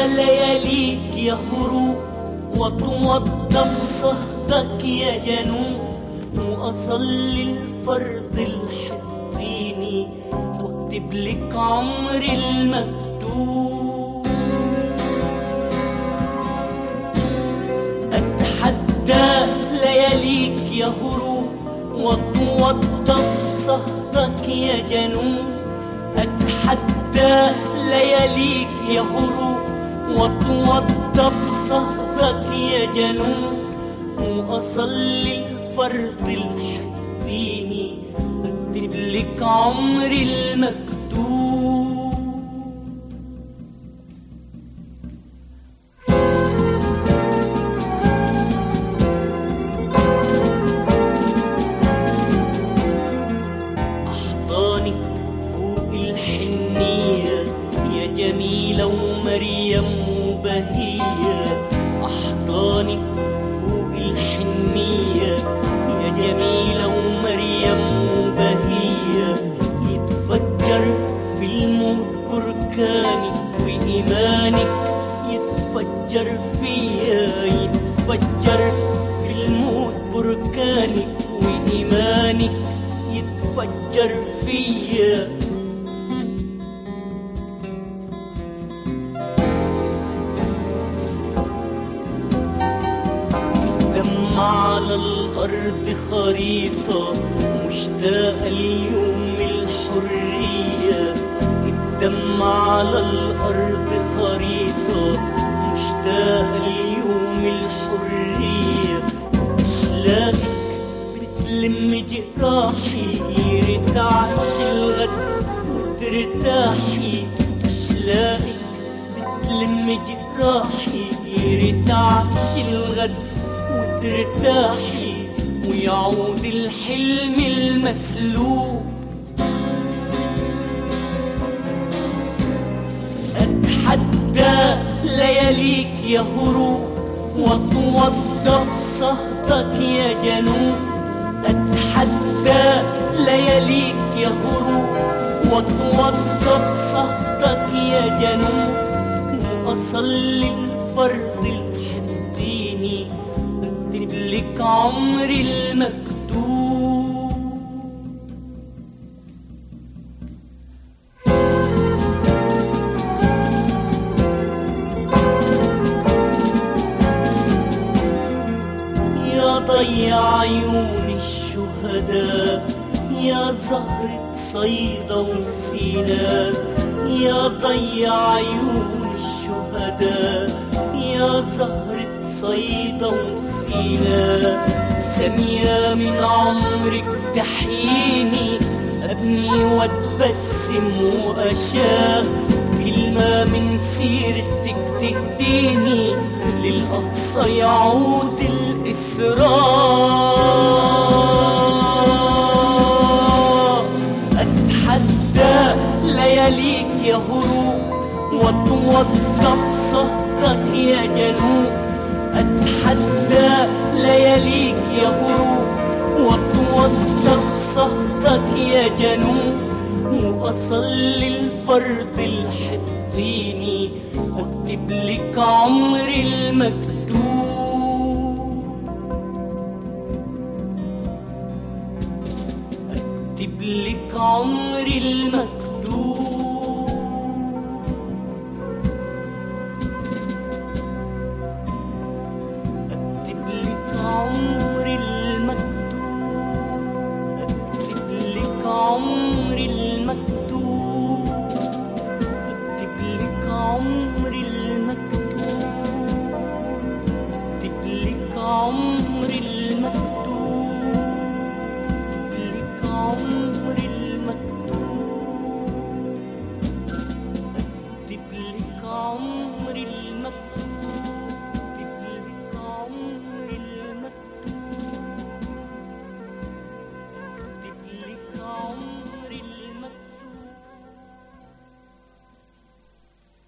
لياليك يا هروب واتوضى بصهدك يا جنوب واصلي الفرض الحطيني واكتب لك عمري المكتوب اتحدى لياليك يا هروب واتوضى بصهدك يا جنوب اتحدى لياليك يا هروب واتوضى بصهدك يا جنوب واصلي الفرض الحديني اكتب لك عمري المكتوب أحضانك فوق الحنية يا جميلة ومريم وبهية أحضانك فوق الحنية يا جميلة ومريم وبهية يتفجر في الموت بركانك وإيمانك يتفجر فيا يتفجر في الموت بركانك وإيمانك يتفجر فيا دم على الأرض خريطة مشتاقة ليوم الحرية الدم على الأرض خريطة مشتاقة ليوم الحرية أشلاقك بتلم جراحي رتعش الغد وترتاحي أشلاقك بتلم جراحي رتعش الغد وترتاحي ويعود الحلم المسلوب أتحدى لياليك يا هروب واتوضى بصهدك يا جنوب أتحدى لياليك يا هروب واتوضى بصهدك يا جنوب وأصلي الفرض الحطيني أكتب لك عمري المكتوب يا ضيع عيون الشهداء يا زهرة صيدا وسيناء يا ضيع عيون الشهداء يا زهرة صيدا وسيناء سمية من عمرك تحييني أبني واتبسم وأشاء كلمة من سيرتك تهديني للأقصى يعود الإسراء أتحدى لياليك يا هروب واتوضى بصهدك يا جنوب أتحدى لياليك يا هروب واتوضى بصهدك يا جنوب وأصلي الفرض الحطيني واكتب لك عمري المكتوب اكتب لك عمري المكتوب